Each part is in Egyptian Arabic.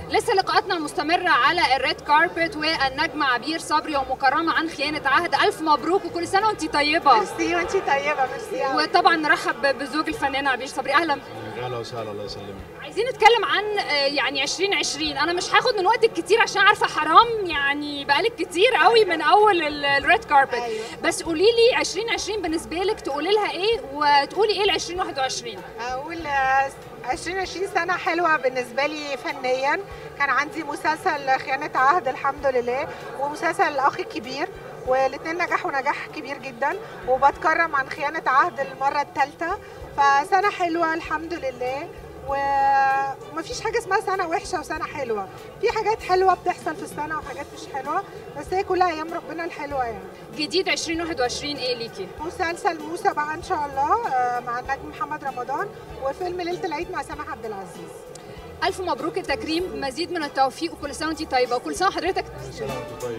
لسه لقاءاتنا المستمرة على الريد كاربت والنجمة عبير صبري ومكرمة عن خيانة عهد ألف مبروك وكل سنة وأنت طيبة ميرسي وانتي طيبه ميرسي قوي وطبعا نرحب بزوج الفنانة عبير صبري أهلا اهلا وسهلا الله يسلمك عايزين نتكلم عن آه، يعني 2020 أنا مش هاخد من وقتك كتير عشان عارفة حرام يعني بقالك كتير قوي من أول الريد كاربت أيوة. بس قولي لي 2020 بالنسبة لك تقولي لها إيه وتقولي إيه ل 2021 اقول آه، 2020 سنه حلوه بالنسبه لي فنيا كان عندي مسلسل خيانه عهد الحمد لله ومسلسل الاخ الكبير والاثنين نجحوا نجاح كبير جدا وبتكرم عن خيانه عهد المره الثالثه فسنه حلوه الحمد لله ومفيش حاجه اسمها سنه وحشه وسنه حلوه في حاجات حلوه بتحصل في السنه وحاجات مش حلوه بس هي كلها ايام ربنا الحلوه يعني جديد 2021 إيه ليكي؟ مسلسل موسى بقى ان شاء الله آه، مع النجم محمد رمضان وفيلم ليله العيد مع سامح عبد العزيز ألف مبروك التكريم مزيد من التوفيق وكل سنة وأنت طيبة وكل سنة وحضرتك كل سنه وانت طيب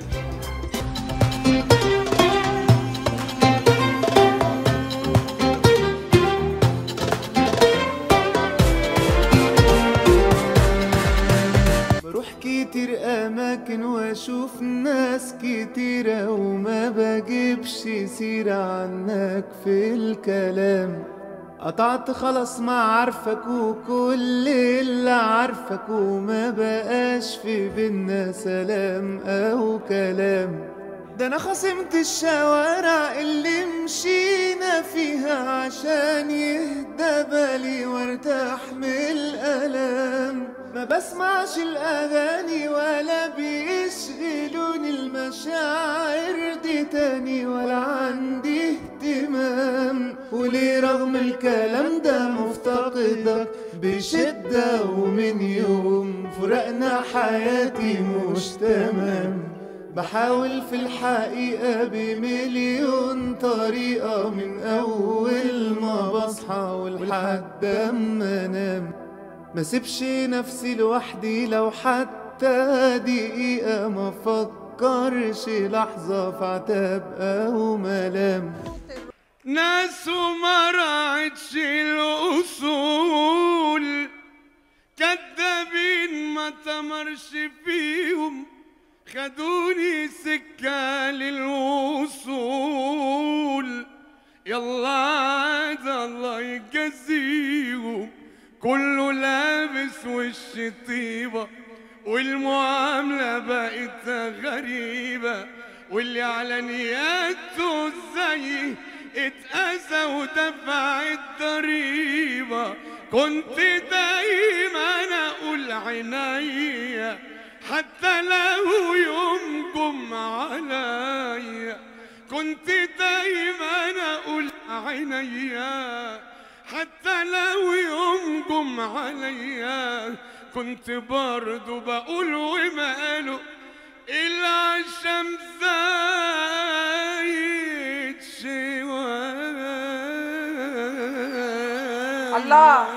بروح كتير أماكن وأشوف ناس كتيرة وما بجيبش سيرة عنك في الكلام قطعت خلاص ما عارفك وكل اللي عارفك وما بقاش في بينا سلام أو كلام ده أنا خصمت الشوارع اللي مشينا فيها عشان يهدى بالي وارتاح من الألام ما بسمعش الأغاني ولا بيشغلوني المشاعر دي تاني ولا عندي اهتمام وليه رغم الكلام ده مفتقدك بشدة ومن يوم فرقنا حياتي مش تمام بحاول في الحقيقة بمليون طريقة من أول ما بصحى ولحد أما أنام ما سيبش نفسي لوحدي لو حتى دقيقة ما فكرش لحظة في عتاب أو ملام ناس وما راعتش الأصول كدابين ما تمرش فيهم خدوني سكة للوصول يلا عاد الله يجزيهم كله لابس وش طيبة والمعاملة بقت غريبة واللي على نياته زي اتأذى ودفع الضريبة كنت دايما اقول عينيا حتى لو يوم جم عليا كنت دايما اقول عينيا حتى لو يوم جم عليا كنت برضو بقول وما قالوا العشم زايد شوية الله.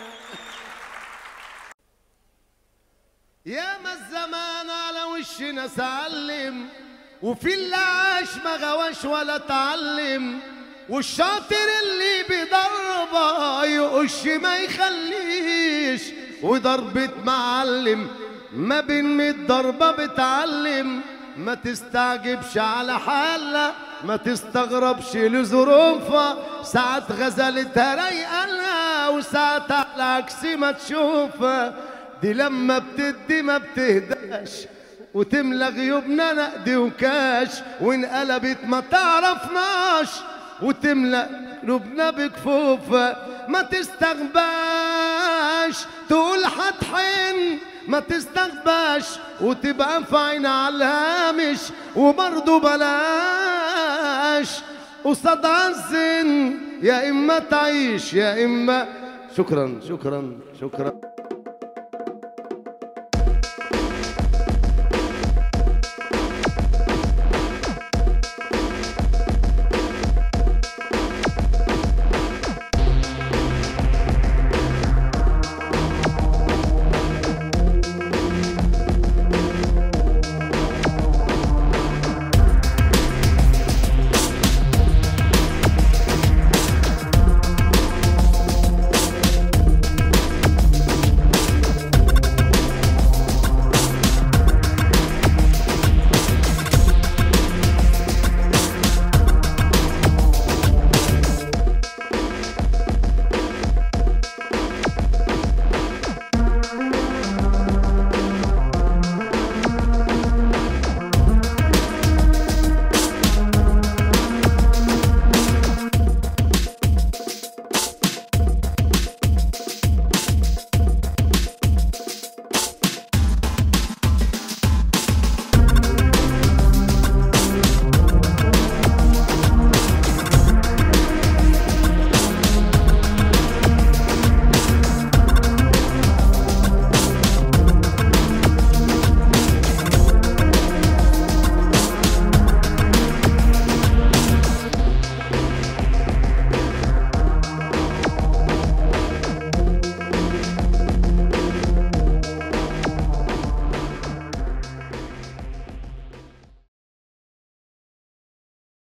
يا ما الزمان على وشنا سلم وفي اللي عاش ما غواش ولا اتعلم والشاطر اللي بضربة يقش ما يخليش وضربة معلم ما بين ميت ضربة بتعلم ما تستعجبش على حالة ما تستغربش لظروفها ساعات غزلتها رايقة وساعات على عكس ما تشوفها دي لما بتدي ما بتهداش وتملى غيوبنا نقد وكاش وانقلبت ما تعرفناش وتملى قلوبنا بكفوفة ما تستغباش تقول هتحن ما تستغباش وتبقى في عين على الهامش وبرضه بلاش قصاد عزن يا إما تعيش يا إما شكرا شكرا شكرا